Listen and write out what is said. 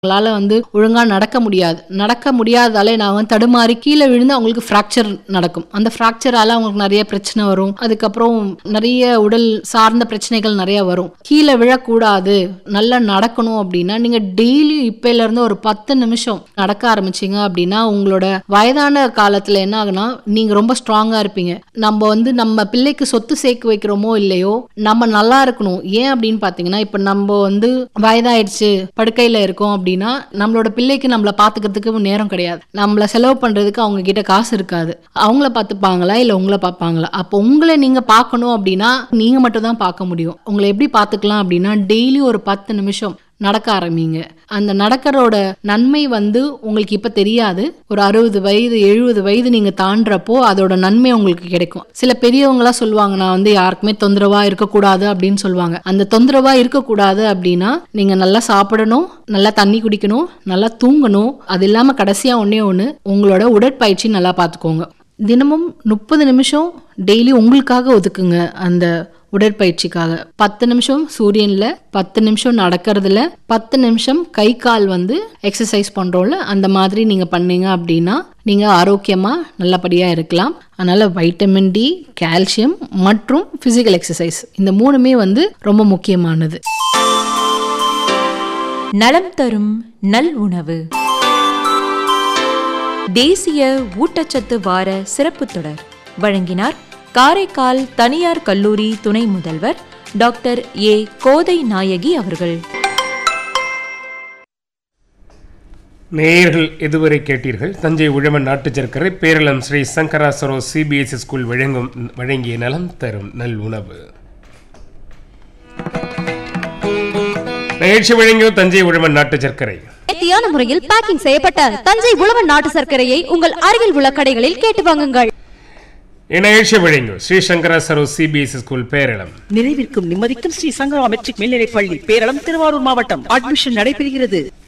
அவங்களால வந்து ஒழுங்கா நடக்க முடியாது நடக்க முடியாததாலே நான் வந்து தடுமாறி கீழே விழுந்து அவங்களுக்கு ஃப்ராக்சர் நடக்கும் அந்த ஃப்ராக்சரால அவங்களுக்கு நிறைய பிரச்சனை வரும் அதுக்கப்புறம் நிறைய உடல் சார்ந்த பிரச்சனைகள் நிறைய வரும் கீழே விழக்கூடாது நல்லா நடக்கணும் அப்படின்னா நீங்க டெய்லி இப்பையில இருந்து ஒரு பத்து நிமிஷம் நடக்க ஆரம்பிச்சீங்க அப்படின்னா உங்களோட வயதான காலத்துல என்ன ஆகுனா நீங்க ரொம்ப ஸ்ட்ராங்கா இருப்பீங்க நம்ம வந்து நம்ம பிள்ளைக்கு சொத்து சேர்த்து வைக்கிறோமோ இல்லையோ நம்ம நல்லா இருக்கணும் ஏன் அப்படின்னு பாத்தீங்கன்னா இப்ப நம்ம வந்து வயதாயிடுச்சு படுக்கையில இருக்கோம் அப்படின்னா நம்மளோட பிள்ளைக்கு நம்மள பாத்துக்கிறதுக்கு நேரம் கிடையாது நம்மள செலவு பண்றதுக்கு அவங்க கிட்ட காசு இருக்காது அவங்கள பார்த்துப்பாங்களா இல்ல உங்களை பார்ப்பாங்களா அப்போ உங்களை நீங்க பார்க்கணும் அப்படின்னா நீங்க மட்டும் தான் பார்க்க முடியும் உங்களை எப்படி பார்த்துக்கலாம் அப்படின்னா டெய்லி ஒரு பத்து நிமிஷம் நடக்க ஆரம்பிங்க அந்த நடக்கிறோட நன்மை வந்து உங்களுக்கு இப்ப தெரியாது ஒரு அறுபது வயது எழுபது வயது நீங்க தாண்டுறப்போ அதோட நன்மை உங்களுக்கு கிடைக்கும் சில பெரியவங்களா சொல்லுவாங்க நான் வந்து யாருக்குமே தொந்தரவா இருக்கக்கூடாது அப்படின்னு சொல்லுவாங்க அந்த தொந்தரவா இருக்கக்கூடாது அப்படின்னா நீங்க நல்லா சாப்பிடணும் நல்லா தண்ணி குடிக்கணும் நல்லா தூங்கணும் அது இல்லாம கடைசியா ஒண்ணே ஒண்ணு உங்களோட உடற்பயிற்சி நல்லா பார்த்துக்கோங்க தினமும் முப்பது நிமிஷம் டெய்லி உங்களுக்காக ஒதுக்குங்க அந்த உடற்பயிற்சிக்காக பத்து நிமிஷம் சூரியன்ல பத்து நிமிஷம் நடக்கிறதுல பத்து நிமிஷம் கை கால் வந்து எக்ஸசைஸ் பண்றோம்ல அந்த மாதிரி நீங்க பண்ணீங்க அப்படின்னா நீங்க ஆரோக்கியமா நல்லபடியா இருக்கலாம் அதனால வைட்டமின் டி கால்சியம் மற்றும் பிசிக்கல் எக்ஸசைஸ் இந்த மூணுமே வந்து ரொம்ப முக்கியமானது நலம் தரும் நல் உணவு தேசிய ஊட்டச்சத்து வார சிறப்பு தொடர் வழங்கினார் காரைக்கால் தனியார் கல்லூரி துணை முதல்வர் டாக்டர் ஏ கோதை நாயகி அவர்கள் நேயர்கள் இதுவரை கேட்டீர்கள் தஞ்சை உழவன் நாட்டு சர்க்கரை பேரளம் ஸ்ரீ சங்கராசரோ சிபிஎஸ்இ ஸ்கூல் வழங்கும் வழங்கிய நலம் தரும் நல் உணவு நிகழ்ச்சி வழங்கியோர் தஞ்சை உழவன் நாட்டு சர்க்கரை நேர்த்தியான முறையில் பேக்கிங் செய்யப்பட்ட தஞ்சை உழவன் நாட்டு சர்க்கரையை உங்கள் அருகில் உள்ள கடைகளில் கேட்டு வாங்குங்கள் இந்நிகழ்ச்சி வழங்கியோர் ஸ்ரீ சங்கராசரோ சிபிஎஸ்இ ஸ்கூல் பேரளம் நிறைவிற்கும் நிம்மதிக்கும் ஸ்ரீ சங்கரா மெட்ரிக் மேல்நிலைப் பள்ளி பேரளம் திருவாரூர் மாவட்டம் அட்மிஷன் நடைபெறுகிறது